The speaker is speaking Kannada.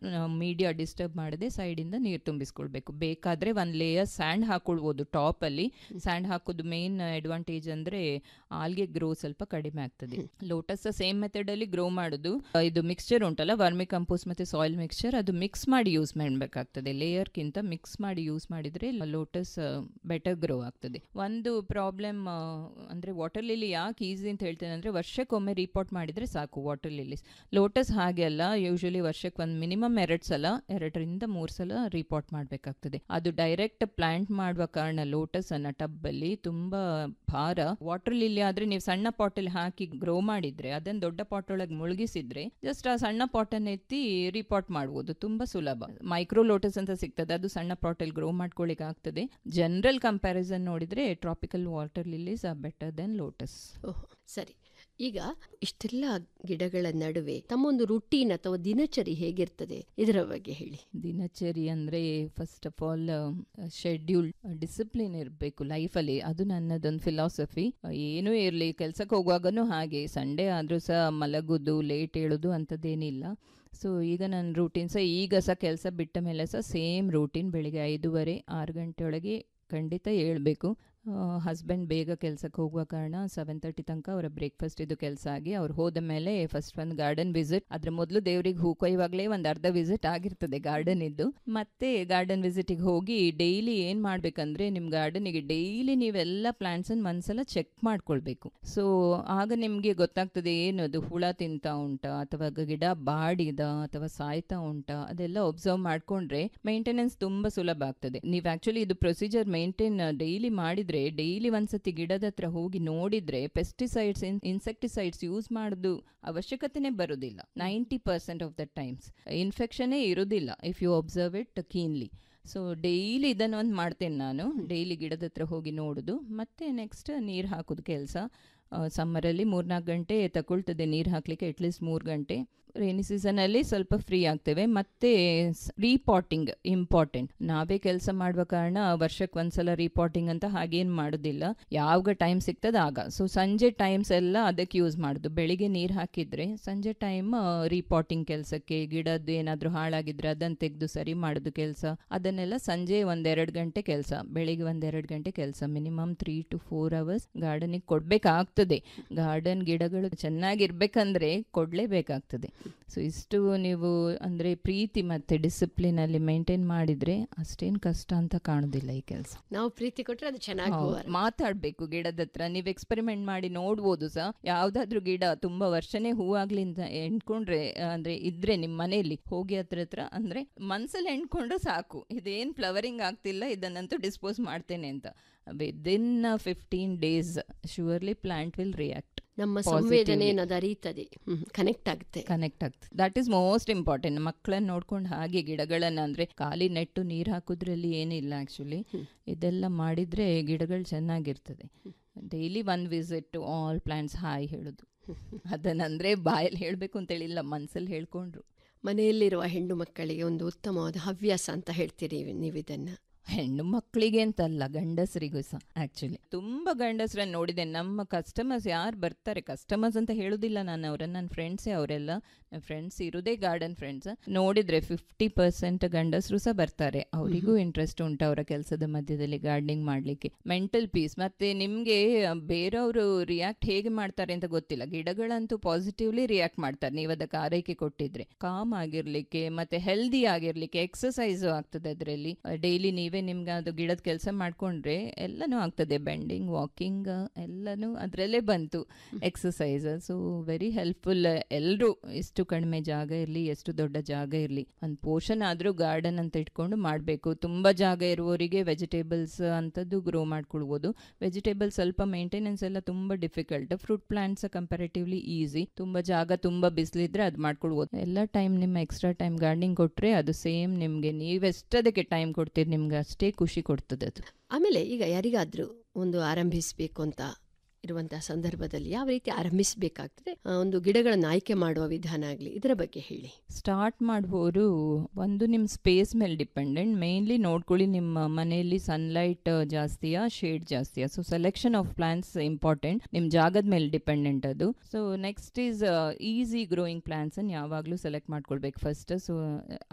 ಮೀಡಿಯಾ ಡಿಸ್ಟರ್ಬ್ ಮಾಡದೆ ಸೈಡಿಂದ ನೀರು ತುಂಬಿಸ್ಕೊಳ್ಬೇಕು ಬೇಕಾದ್ರೆ ಒಂದು ಲೇಯರ್ ಸ್ಯಾಂಡ್ ಹಾಕೊಳ್ಬೋದು ಟಾಪಲ್ಲಿ ಸ್ಯಾಂಡ್ ಹಾಕೋದು ಮೇನ್ ಅಡ್ವಾಂಟೇಜ್ ಅಂದರೆ ಆಲ್ಗೆ ಗ್ರೋ ಸ್ವಲ್ಪ ಕಡಿಮೆ ಆಗ್ತದೆ ಲೋಟಸ್ ಸೇಮ್ ಮೆಥಡಲ್ಲಿ ಗ್ರೋ ಮಾಡೋದು ಆ, ಇದು ಮಿಕ್ಸ್ಚರ್ ಉಂಟಲ್ಲ ವರ್ಮಿ ಕಂಪೋಸ್ಟ್ ಮತ್ತು ಸಾಯಿಲ್ ಮಿಕ್ಸ್ಚರ್ ಅದು ಮಿಕ್ಸ್ ಮಾಡಿ ಯೂಸ್ ಮಾಡಬೇಕಾಗ್ತದೆ ಲೇಯರ್ಗಿಂತ ಮಿಕ್ಸ್ ಮಾಡಿ ಯೂಸ್ ಮಾಡಿದರೆ ಲೋಟಸ್ ಬೆಟರ್ ಗ್ರೋ ಆಗ್ತದೆ ಒಂದು ಪ್ರಾಬ್ಲಮ್ ಅಂದರೆ ವಾಟರ್ ಲಿಲಿ ಯಾಕೆ ಈಸಿ ಅಂತ ಹೇಳ್ತೇನೆ ಅಂದರೆ ವರ್ಷಕ್ಕೊಮ್ಮೆ ರಿಪೋರ್ಟ್ ಮಾಡಿದರೆ ಸಾಕು ವಾಟರ್ ಲಿಲೀಸ್ ಲೋಟಸ್ ಹಾಗೆ ಅಲ್ಲ ಯೂಶಲಿ ವರ್ಷಕ್ಕೆ ಒಂದು ಮಿನಿಮಮ್ ಎರಡು ಸಲ ಎರಡರಿಂದ ಮೂರು ಸಲ ರಿಪೋರ್ಟ್ ಮಾಡಬೇಕಾಗ್ತದೆ ಅದು ಡೈರೆಕ್ಟ್ ಪ್ಲಾಂಟ್ ಮಾಡುವ ಕಾರಣ ಲೋಟಸ್ ಅನ್ನ ಟಬ್ಬಲ್ಲಿ ತುಂಬ ಭಾರ ವಾಟರ್ ಲಿಲಿ ಆದರೆ ನೀವು ಸಣ್ಣ ಪಾಟಲ್ಲಿ ಹಾಕಿ ಗ್ರೋ ಮಾಡಿದ್ರೆ ಅದನ್ನು ದೊಡ್ಡ ಪಾಟ್ ಒಳಗೆ ಮುಳುಗಿಸಿದ್ರೆ ಜಸ್ಟ್ ಆ ಸಣ್ಣ ಪಾಟನ್ನು ಎತ್ತಿ ರಿಪೋರ್ಟ್ ಮಾಡ್ಬೋದು ತುಂಬ ಸುಲಭ ಮೈಕ್ರೋ ಲೋಟಸ್ ಅಂತ ಸಿಗ್ತದೆ ಅದು ಸಣ್ಣ ಪಾಟಲ್ಲಿ ಗ್ರೋ ಮಾಡ್ಕೊಳ್ಳಿಕ್ಕೆ ಆಗ್ತದೆ ಜನರಲ್ ಕಂಪ್ಯಾರಿಸನ್ ನೋಡಿದ್ರೆ tropical water lilies are better then lotus oh ಸರಿ ಈಗ ಇಷ್ಟೆಲ್ಲ ಗಿಡಗಳ ನಡುವೆ ತಮ್ಮೊಂದು ರುಟೀನ್ ಅಥವಾ ದಿನಚರಿ ಹೇಗಿರ್ತದೆ ಇದರ ಬಗ್ಗೆ ಹೇಳಿ ದಿನಚರಿ ಅಂದರೆ first of all schedule discipline ಇರಬೇಕು ಲೈಫಲ್ಲಿ ಅದು ನನ್ನದೊಂದು ಫಿಲಾಸಫಿ ಏನೂ ಇರಲಿ ಕೆಲ್ಸಕ್ಕೆ ಹೋಗುವಾಗನೂ ಹಾಗೆ ಸಂಡೇ ಆದರೂ ಸಹ ಮಲಗೋದು ಲೇಟ್ ಹೇಳೋದು ಅಂಥದ್ದೇನಿಲ್ಲ ಸೊ ಈಗ ನನ್ನ ರೂಟೀನ್ ಸಹ ಈಗ ಸಹ ಕೆಲಸ ಬಿಟ್ಟ ಮೇಲೆ ಸಹ ಸೇಮ್ ರೂಟೀನ್ ಬೆಳಿಗ್ಗೆ ಐದೂವರೆ ಆರು ಗಂಟೆ ಒಳಗೆ ಖಂಡಿತ ಹೇಳ್ಬೇಕು ಹಸ್ಬೆಂಡ್ ಬೇಗ ಕೆಲಸಕ್ಕೆ ಹೋಗುವ ಕಾರಣ ಸೆವೆನ್ ತರ್ಟಿ ತನಕ ಅವರ ಬ್ರೇಕ್ಫಾಸ್ಟ್ ಇದು ಕೆಲಸ ಆಗಿ ಅವ್ರು ಹೋದ ಮೇಲೆ ಫಸ್ಟ್ ಒಂದು ಗಾರ್ಡನ್ ವಿಸಿಟ್ ಅದ್ರ ಮೊದಲು ದೇವ್ರಿಗೆ ಹೂ ಕೊಯ್ಯುವಾಗಲೇ ಒಂದು ಅರ್ಧ ವಿಸಿಟ್ ಆಗಿರ್ತದೆ ಗಾರ್ಡನ್ ಇದ್ದು ಮತ್ತೆ ಗಾರ್ಡನ್ ವಿಸಿಟಿಗೆ ಹೋಗಿ ಡೈಲಿ ಏನು ಮಾಡಬೇಕಂದ್ರೆ ನಿಮ್ಮ ಗಾರ್ಡನಿಗೆ ಡೈಲಿ ನೀವೆಲ್ಲ ಪ್ಲಾಂಟ್ಸನ್ನು ಒಂದ್ಸಲ ಚೆಕ್ ಮಾಡ್ಕೊಳ್ಬೇಕು ಸೊ ಆಗ ನಿಮಗೆ ಗೊತ್ತಾಗ್ತದೆ ಏನು ಅದು ಹುಳ ತಿಂತಾ ಉಂಟಾ ಅಥವಾ ಗಿಡ ಬಾಡಿದ ಅಥವಾ ಸಾಯ್ತಾ ಉಂಟಾ ಅದೆಲ್ಲ ಒಬ್ಸರ್ವ್ ಮಾಡ್ಕೊಂಡ್ರೆ ಮೇಂಟೆನೆನ್ಸ್ ತುಂಬಾ ಸುಲಭ ಆಗ್ತದೆ ನೀವು ಆಕ್ಚುಲಿ ಇದು ಪ್ರೊಸೀಜರ್ ಮೇಂಟೈನ್ ಡೈಲಿ ಮಾಡಿದ್ರೆ ಡೈಲಿ ಒಂದ್ಸತಿ ಗಿಡದ ಹತ್ರ ಹೋಗಿ ನೋಡಿದ್ರೆ ಪೆಸ್ಟಿಸೈಡ್ಸ್ ಇನ್ಸೆಕ್ಟಿಸೈಡ್ಸ್ ಯೂಸ್ ಮಾಡೋದು ಅವಶ್ಯಕತೆನೇ ಬರೋದಿಲ್ಲ ninety percent of the times ಇನ್ಫೆಕ್ಷನೇ ಇರೋದಿಲ್ಲ if you observe it keenly so daily ಇದನ್ನು ಒಂದು ಮಾಡ್ತೇನೆ ನಾನು ಡೈಲಿ ಗಿಡದ ಹತ್ರ ಹೋಗಿ ನೋಡೋದು ಮತ್ತು ನೆಕ್ಸ್ಟ್ ನೀರು ಹಾಕೋದು ಕೆಲಸ ಸಮ್ಮರಲ್ಲಿ ಮೂರ್ನಾಲ್ಕು ಗಂಟೆ ತಗೊಳ್ತದೆ ನೀರು ಹಾಕಲಿಕ್ಕೆ ಅಟ್ಲೀಸ್ಟ್ ಮೂರು ಗಂಟೆ ರೈನಿ ಸೀಸನಲ್ಲಿ ಸ್ವಲ್ಪ ಫ್ರೀ ಆಗ್ತೇವೆ ಮತ್ತು ರೀಪಾಟಿಂಗ್ ಇಂಪಾರ್ಟೆಂಟ್ ನಾವೇ ಕೆಲಸ ಮಾಡುವ ಕಾರಣ ವರ್ಷಕ್ಕೆ ಒಂದ್ಸಲ ರೀಪಾಟಿಂಗ್ ಅಂತ ಹಾಗೇನು ಮಾಡೋದಿಲ್ಲ ಯಾವಾಗ ಟೈಮ್ ಸಿಗ್ತದೆ ಆಗ ಸೊ ಸಂಜೆ ಟೈಮ್ಸ್ ಎಲ್ಲ ಅದಕ್ಕೆ ಯೂಸ್ ಮಾಡೋದು ಬೆಳಿಗ್ಗೆ ನೀರು ಹಾಕಿದರೆ ಸಂಜೆ ಟೈಮ್ ರೀಪಾಟಿಂಗ್ ಕೆಲಸಕ್ಕೆ ಗಿಡದ್ದು ಏನಾದರೂ ಹಾಳಾಗಿದ್ರೆ ಅದನ್ನು ತೆಗೆದು ಸರಿ ಮಾಡೋದು ಕೆಲಸ ಅದನ್ನೆಲ್ಲ ಸಂಜೆ ಒಂದೆರಡು ಗಂಟೆ ಕೆಲಸ ಬೆಳಿಗ್ಗೆ ಒಂದೆರಡು ಗಂಟೆ ಕೆಲಸ minimum three to four hours ಗಾರ್ಡನಿಗೆ ಕೊಡಬೇಕಾಗ್ತದೆ ಗಾರ್ಡನ್ ಗಿಡಗಳು ಚೆನ್ನಾಗಿರ್ಬೇಕಂದ್ರೆ ಕೊಡಲೇಬೇಕಾಗ್ತದೆ ಸೊ ಇಷ್ಟು ನೀವು ಅಂದರೆ ಪ್ರೀತಿ ಮತ್ತು ಡಿಸಿಪ್ಲಿನಲ್ಲಿ ಮೇಂಟೈನ್ ಮಾಡಿದರೆ ಅಷ್ಟೇನು ಕಷ್ಟ ಅಂತ ಕಾಣೋದಿಲ್ಲ ಈ ಕೆಲಸ ನಾವು ಪ್ರೀತಿ ಕೊಟ್ರೆ ಅದು ಚೆನ್ನಾಗಿ ಮಾತಾಡಬೇಕು ಗಿಡದ ಹತ್ರ ನೀವು ಎಕ್ಸ್ಪೆರಿಮೆಂಟ್ ಮಾಡಿ ನೋಡ್ಬೋದು ಸಹ ಯಾವುದಾದ್ರೂ ಗಿಡ ತುಂಬಾ ವರ್ಷನೇ ಹೂವಾಗ್ಲಿ ಅಂತ ಎಣ್ಕೊಂಡ್ರೆ ಅಂದ್ರೆ ಇದ್ರೆ ನಿಮ್ಮ ಮನೆಯಲ್ಲಿ ಹೋಗಿ ಹತ್ರ ಹತ್ರ ಅಂದ್ರೆ ಮನ್ಸಲ್ಲಿ ಎಣ್ಕೊಂಡ್ರೆ ಸಾಕು ಇದೇನು ಫ್ಲವರಿಂಗ್ ಆಗ್ತಿಲ್ಲ ಇದನ್ನಂತೂ ಡಿಸ್ಪೋಸ್ ಮಾಡ್ತೇನೆ ಅಂತ within fifteen days surely plant will react ನಮ್ಮ ಸಂವೇದನೆ ಅನ್ನೋದು ಅರಿಯುತ್ತದೆ ಕನೆಕ್ಟ್ ಆಗುತ್ತೆ ಕನೆಕ್ಟ್ ಆಗ್ತದೆ ದಟ್ ಈಸ್ ಮೋಸ್ಟ್ ಇಂಪಾರ್ಟೆಂಟ್ ಮಕ್ಕಳನ್ನ ನೋಡ್ಕೊಂಡು ಹಾಗೆ ಗಿಡಗಳನ್ನ ಅಂದ್ರೆ ಖಾಲಿ ನೆಟ್ಟು ನೀರು ಹಾಕೋದ್ರಲ್ಲಿ ಏನಿಲ್ಲ ಆಕ್ಚುಲಿ ಇದೆಲ್ಲ ಮಾಡಿದ್ರೆ ಗಿಡಗಳು ಚೆನ್ನಾಗಿರ್ತದೆ daily one visit to all plants hi ಹೇಳೋದು ಅದನ್ನಂದ್ರೆ ಬಾಯಲ್ಲಿ ಹೇಳಬೇಕು ಅಂತ ಹೇಳಿಲ್ಲ ಮನ್ಸಲ್ಲಿ ಹೇಳ್ಕೊಂಡ್ರು ಮನೆಯಲ್ಲಿರುವ ಹೆಣ್ಣು ಮಕ್ಕಳಿಗೆ ಒಂದು ಉತ್ತಮವಾದ ಹವ್ಯಾಸ ಅಂತ ಹೇಳ್ತೀರಿ ನೀವು ಇದನ್ನ ಹೆಣ್ಣು ಮಕ್ಕಳಿಗೆ ಅಂತಲ್ಲ ಗಂಡಸರಿಗೂ ಸಹ ಆಕ್ಚುಲಿ ತುಂಬಾ ಗಂಡಸರನ್ನ ನೋಡಿದೆ ನಮ್ಮ ಕಸ್ಟಮರ್ಸ್ ಯಾರು ಬರ್ತಾರೆ ಕಸ್ಟಮರ್ಸ್ ಅಂತ ಹೇಳುದಿಲ್ಲ ನಾನು ಅವರನ್ನ ನನ್ನ ಫ್ರೆಂಡ್ಸೇ ಅವರೆಲ್ಲ ನನ್ನ ಫ್ರೆಂಡ್ಸ್ ಇರೋದೇ ಗಾರ್ಡನ್ ಫ್ರೆಂಡ್ಸ್ ನೋಡಿದ್ರೆ ಫಿಫ್ಟಿ ಪರ್ಸೆಂಟ್ ಗಂಡಸರು ಸಹ ಬರ್ತಾರೆ ಅವರಿಗೂ ಇಂಟ್ರೆಸ್ಟ್ ಉಂಟು ಅವರ ಕೆಲಸದ ಮಧ್ಯದಲ್ಲಿ ಗಾರ್ಡನಿಂಗ್ ಮಾಡ್ಲಿಕ್ಕೆ ಮೆಂಟಲ್ ಪೀಸ್ ಮತ್ತೆ ನಿಮ್ಗೆ ಬೇರೆಯವರು ರಿಯಾಕ್ಟ್ ಹೇಗೆ ಮಾಡ್ತಾರೆ ಅಂತ ಗೊತ್ತಿಲ್ಲ ಗಿಡಗಳಂತೂ ಪಾಸಿಟಿವ್ಲಿ ರಿಯಾಕ್ಟ್ ಮಾಡ್ತಾರೆ ನೀವು ಅದಕ್ಕೆ ಆರೈಕೆ ಕೊಟ್ಟಿದ್ರೆ ಕಾಮ್ ಆಗಿರ್ಲಿಕ್ಕೆ ಮತ್ತೆ ಹೆಲ್ದಿ ಆಗಿರ್ಲಿಕ್ಕೆ ಎಕ್ಸಸೈಸ್ ಆಗ್ತದೆ ಅದರಲ್ಲಿ ಡೈಲಿ ನೀವೇ ನಿಮ್ಗೆ ಅದು ಗಿಡದ ಕೆಲಸ ಮಾಡ್ಕೊಂಡ್ರೆ ಎಲ್ಲನೂ ಆಗ್ತದೆ ಬೆಂಡಿಂಗ್ ವಾಕಿಂಗ್ ಎಲ್ಲನೂ ಅದರಲ್ಲೇ ಬಂತು ಎಕ್ಸಸೈಸ್ ಸೊ ವೆರಿ ಹೆಲ್ಪ್ಫುಲ್ ಎಲ್ಲರೂ ಎಷ್ಟು ಕಡಿಮೆ ಜಾಗ ಇರಲಿ ಎಷ್ಟು ದೊಡ್ಡ ಜಾಗ ಇರಲಿ ಒಂದು ಪೋರ್ಷನ್ ಆದರೂ ಗಾರ್ಡನ್ ಅಂತ ಇಟ್ಕೊಂಡು ಮಾಡಬೇಕು ತುಂಬ ಜಾಗ ಇರುವವರಿಗೆ ವೆಜಿಟೇಬಲ್ಸ್ ಅಂಥದ್ದು ಗ್ರೋ ಮಾಡ್ಕೊಳ್ಬೋದು ವೆಜಿಟೇಬಲ್ಸ್ ಸ್ವಲ್ಪ ಮೇಂಟೆನೆನ್ಸ್ ಎಲ್ಲ ತುಂಬ difficult fruit plants comparatively easy ತುಂಬ ಜಾಗ ತುಂಬ ಬಿಸಿಲಿದ್ರೆ ಅದು ಮಾಡ್ಕೊಳ್ಬೋದು ಎಲ್ಲ ಟೈಮ್ ನಿಮ್ಮ ಎಕ್ಸ್ಟ್ರಾ ಟೈಮ್ ಗಾರ್ಡನಿಂಗ್ ಕೊಟ್ಟರೆ ಅದು ಸೇಮ್ ನಿಮಗೆ ನೀವೆಷ್ಟು ಅದಕ್ಕೆ ಟೈಮ್ ಕೊಡ್ತೀರಿ ನಿಮ್ಗೆ ಅಷ್ಟೇ ಖುಷಿ ಕೊಡ್ತದೆ ಅದು ಆಮೇಲೆ ಈಗ ಯಾರಿಗಾದ್ರೂ ಒಂದು ಆರಂಭಿಸಬೇಕು ಅಂತ ಇರುವಂತಹ ಸಂದರ್ಭದಲ್ಲಿ ಯಾವ ರೀತಿ ಆರಂಭಿಸಬೇಕಾಗ್ತದೆ ಒಂದು ಗಿಡಗಳನ್ನು ಆಯ್ಕೆ ಮಾಡುವ ವಿಧಾನ ಆಗಲಿ ಇದರ ಬಗ್ಗೆ ಹೇಳಿ ಸ್ಟಾರ್ಟ್ ಮಾಡುವವರು ಒಂದು ನಿಮ್ಮ ಸ್ಪೇಸ್ ಮೇಲೆ ಡಿಪೆಂಡೆಂಟ್ ಮೇನ್ಲಿ ನೋಡ್ಕೊಳ್ಳಿ ನಿಮ್ಮ ಮನೆಯಲ್ಲಿ ಸನ್ಲೈಟ್ ಜಾಸ್ತಿಯಾ ಶೇಡ್ ಜಾಸ್ತಿಯಾ so selection of plants important ನಿಮ್ಮ ಜಾಗದ ಮೇಲೆ ಡಿಪೆಂಡೆಂಟ್ ಅದು so next is easy growing plants ಅನ್ನು ಯಾವಾಗಲೂ ಸೆಲೆಕ್ಟ್ ಮಾಡ್ಕೊಳ್ಬೇಕು ಫಸ್ಟ್ ಸೊ